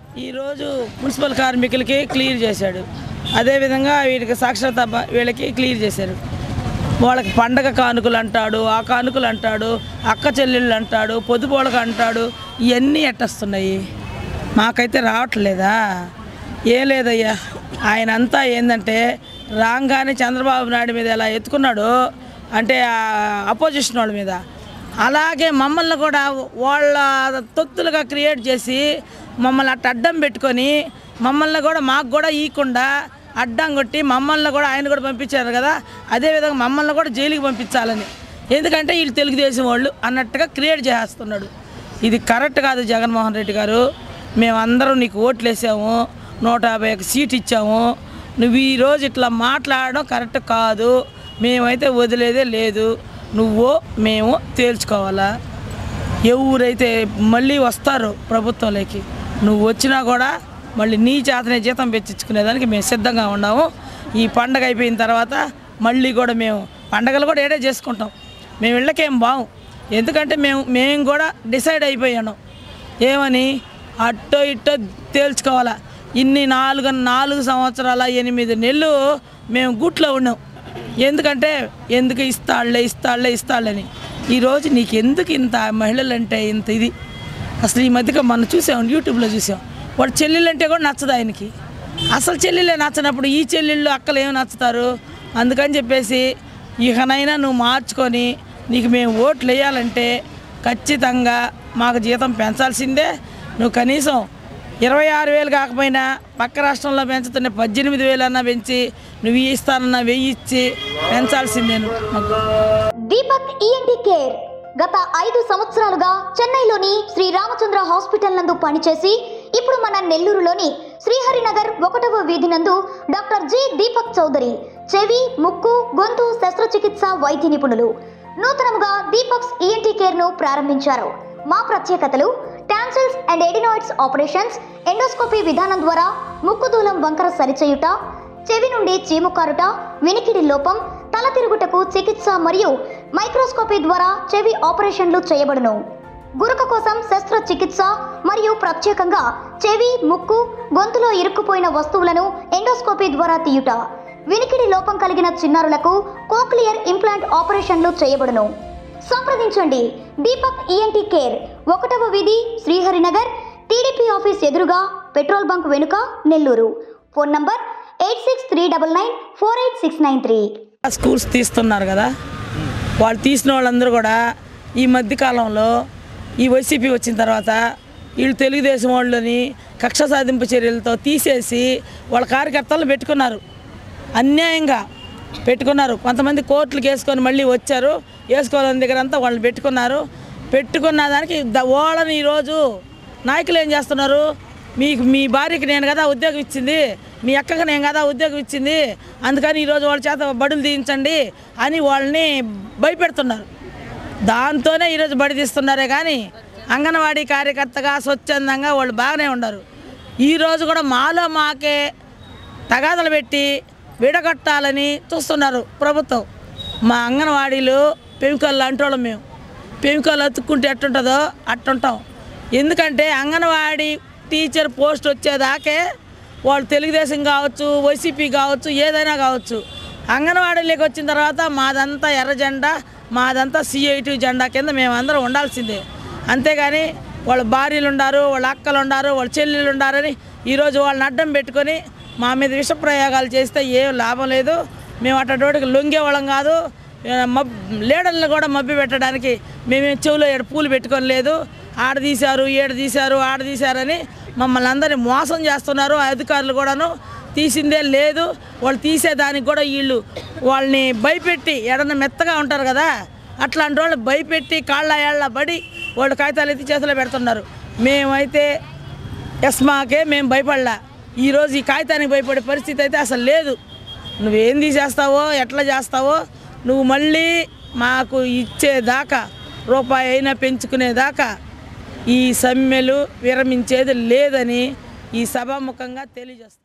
ఈరోజు మున్సిపల్ కార్మికులకి క్లియర్ చేశాడు అదేవిధంగా వీళ్ళకి సాక్షరత బ- వీళ్ళకి క్లియర్ చేశారు వాళ్ళకి పండగ కానుకలు అంటాడు ఆ కానుకలు అంటాడు అక్క చెల్లెళ్ళు అంటాడు పొదుపోళ్ళకి అంటాడు ఇవన్నీ ఎట్టొస్తున్నాయి మాకైతే రావట్లేదా ఏం లేదయ్యా ఆయన అంతా ఏంటంటే రాగానే చంద్రబాబు నాయుడు మీద ఎలా ఎత్తుకున్నాడు అంటే అపోజిషన్ వాళ్ళ మీద అలాగే మమ్మల్ని కూడా వాళ్ళ తొత్తులుగా క్రియేట్ చేసి మమ్మల్ని అట్ట అడ్డం పెట్టుకొని మమ్మల్ని కూడా మాకు కూడా ఈకుండా అడ్డం కొట్టి మమ్మల్ని కూడా ఆయన కూడా పంపించారు కదా అదేవిధంగా మమ్మల్ని కూడా జైలుకి పంపించాలని ఎందుకంటే వీళ్ళు తెలుగుదేశం వాళ్ళు అన్నట్టుగా క్రియేట్ చేస్తున్నాడు ఇది కరెక్ట్ కాదు జగన్మోహన్ రెడ్డి గారు మేమందరం నీకు ఓట్లు వేసాము నూట యాభై ఒక సీట్ ఇచ్చాము నువ్వు ఈరోజు ఇట్లా మాట్లాడడం కరెక్ట్ కాదు మేమైతే వదిలేదే లేదు నువ్వు మేము తేల్చుకోవాలా ఎవరైతే మళ్ళీ వస్తారో ప్రభుత్వంలోకి నువ్వు వచ్చినా కూడా మళ్ళీ నీ చేతనే జీతం పెంచుకునేదానికి మేము సిద్ధంగా ఉన్నాము ఈ పండగ అయిపోయిన తర్వాత మళ్ళీ కూడా మేము పండగలు కూడా ఏడే చేసుకుంటాం మేము ఇళ్ళకేం బాము ఎందుకంటే మేము మేము కూడా డిసైడ్ అయిపోయాను ఏమని అట్టో ఇట్టో తేల్చుకోవాలా ఇన్ని నాలుగు నాలుగు సంవత్సరాల ఎనిమిది నెలలు మేము గుట్లో ఉన్నాం ఎందుకంటే ఎందుకు ఇస్తాళ్లే ఇస్తాళ్లే ఇస్తాళ్ళని ఈరోజు నీకు ఎందుకు ఇంత మహిళలంటే ఇంత ఇది అసలు ఈ మధ్యగా మనం చూసాం యూట్యూబ్లో చూసాం వాడు చెల్లెలంటే కూడా నచ్చదు ఆయనకి అసలు చెల్లెలే నచ్చనప్పుడు ఈ చెల్లెళ్ళు అక్కలు ఏమి నచ్చుతారు అందుకని చెప్పేసి ఇకనైనా నువ్వు మార్చుకొని నీకు మేము ఓట్లు వేయాలంటే ఖచ్చితంగా మాకు జీతం పెంచాల్సిందే నువ్వు కనీసం ఇరవై ఆరు వేలు కాకపోయినా పక్క రాష్ట్రంలో పెంచుతున్న పద్దెనిమిది వేలన్నా పెంచి నువ్వు ఈ ఇస్తానన్నా వెయ్యి ఇచ్చి పెంచాల్సిందే నువ్వు మాకు దీపక్ ఈఎన్టీ కేర్ గత ఐదు సంవత్సరాలుగా చెన్నైలోని శ్రీ రామచంద్ర హాస్పిటల్ నందు పనిచేసి ఇప్పుడు మన నెల్లూరులోని శ్రీహరినగర్ ఒకటవ వీధి నందు డాక్టర్ జి దీపక్ చౌదరి చెవి ముక్కు గొంతు శస్త్రచికిత్స వైద్య నిపుణులు నూతనముగా దీపక్స్ ఈఎన్టీ కేర్ ను ప్రారంభించారు మా ప్రత్యేకతలు tonsils and adenoids operations endoscopy విధానం ద్వారా ముక్కు దూలం వంకర సరిచేయుట చెవి నుండి చీము కారుట వినికిడి లోపం తల తిరుగుటకు చికిత్స మరియు మైక్రోస్కోపీ ద్వారా చెవి ఆపరేషన్లు చేయబడును గురక కోసం శస్త్రచికిత్స మరియు ప్రత్యేకంగా చెవి ముక్కు గొంతులో ఇరుక్కుపోయిన వస్తువులను ఎండోస్కోపీ ద్వారా తీయుట వినికిడి లోపం కలిగిన చిన్నారులకు కోక్లియర్ ఇంప్లాంట్ ఆపరేషన్లు చేయబడును సంప్రదించండి దీపక్ ఈఎన్టీ కేర్ ఒకటవ వీధి శ్రీహరినగర్ టీడీపీ ఆఫీస్ ఎదురుగా పెట్రోల్ బంక్ వెనుక Nellore phone number eight six three double nine four eight six nine three schools తీస్తున్నారు కదా వాళ్ళు తీసిన వాళ్ళందరూ కూడా ఈ మధ్య కాలంలో ఈ వైసీపీ వచ్చిన తర్వాత వీళ్ళు తెలుగుదేశం వాళ్ళని కక్ష సాధింపు చర్యలతో తీసేసి వాళ్ళ కార్యకర్తలను పెట్టుకున్నారు అన్యాయంగా పెట్టుకున్నారు కొంతమంది కోర్టులకు వేసుకొని మళ్ళీ వచ్చారు వేసుకోవాలని దగ్గర అంతా వాళ్ళని పెట్టుకున్నారు పెట్టుకున్న దానికి ద- వాళ్ళని ఈరోజు నాయకులు ఏం చేస్తున్నారు మీకు మీ భార్యకి నేను కదా ఉద్యోగం ఇచ్చింది మీ అక్కకి నేను కదా ఉద్యోగం ఇచ్చింది అందుకని ఈరోజు వాళ్ళ చేత బడులు తీయించండి అని వాళ్ళని భయపెడుతున్నారు దాంతోనే ఈరోజు బడి తీస్తున్నారే కానీ అంగన్వాడీ కార్యకర్తగా స్వచ్ఛందంగా వాళ్ళు బాగానే ఉన్నారు ఈరోజు కూడా మాలో మాకే తగాదలు పెట్టి విడగొట్టాలని చూస్తున్నారు ప్రభుత్వం మా అంగన్వాడీలు పెంకులు అంటోళ్ళం మేము పెంకులు అతుక్కుంటే ఎట్టుంటుందో అట్టుంటాం ఎందుకంటే అంగన్వాడీ టీచర్ పోస్ట్ వచ్చేదాకే వాళ్ళు తెలుగుదేశం కావచ్చు వైసీపీ కావచ్చు ఏదైనా కావచ్చు అంగన్వాడీలోకి వచ్చిన తర్వాత మాదంతా ఎర్ర జెండా మాదంతా సిఐటి జెండా కింద మేమందరం ఉండాల్సిందే అంతేగాని వాళ్ళ భార్యలు ఉండారు వాళ్ళ అక్కలు ఉండారు వాళ్ళ చెల్లెలు ఉండారని ఈరోజు వాళ్ళని అడ్డం పెట్టుకొని మా మీద విష ప్రయోగాలు చేస్తే ఏం లాభం లేదు మేము అట్టడోడికి లొంగే వాళ్ళం కాదు ఆ, మబ్ లీడర్లు కూడా మబ్బి పెట్టడానికి మేమేం చెవులో ఏడు పూలు పెట్టుకొని లేదు ఆడ తీశారు ఏడు తీశారు ఆడ తీశారని మమ్మల్ని అందరినీ మోసం చేస్తున్నారు ఆ అధికారులు కూడాను తీసిందే లేదు వాళ్ళు తీసేదానికి కూడా వీళ్ళు వాళ్ళని భయపెట్టి ఎడన మెత్తగా ఉంటారు కదా అట్లాంటి వాళ్ళు భయపెట్టి కాళ్ళ ఏళ్ళ పడి వాళ్ళు కాగితాలు ఎత్తి చేతిలో పెడుతున్నారు మేమైతే ఎస్మాకే మేము భయపడలా ఈరోజు ఈ కాగితానికి భయపడే పరిస్థితి అయితే అసలు లేదు నువ్వేం తీసేస్తావో ఎట్లా చేస్తావో నువ్వు మళ్ళీ మాకు ఇచ్చేదాకా రూపాయి అయినా పెంచుకునేదాకా ఈ సమ్మెలు విరమించేది లేదని ఈ సభాముఖంగా తెలియజేస్తాను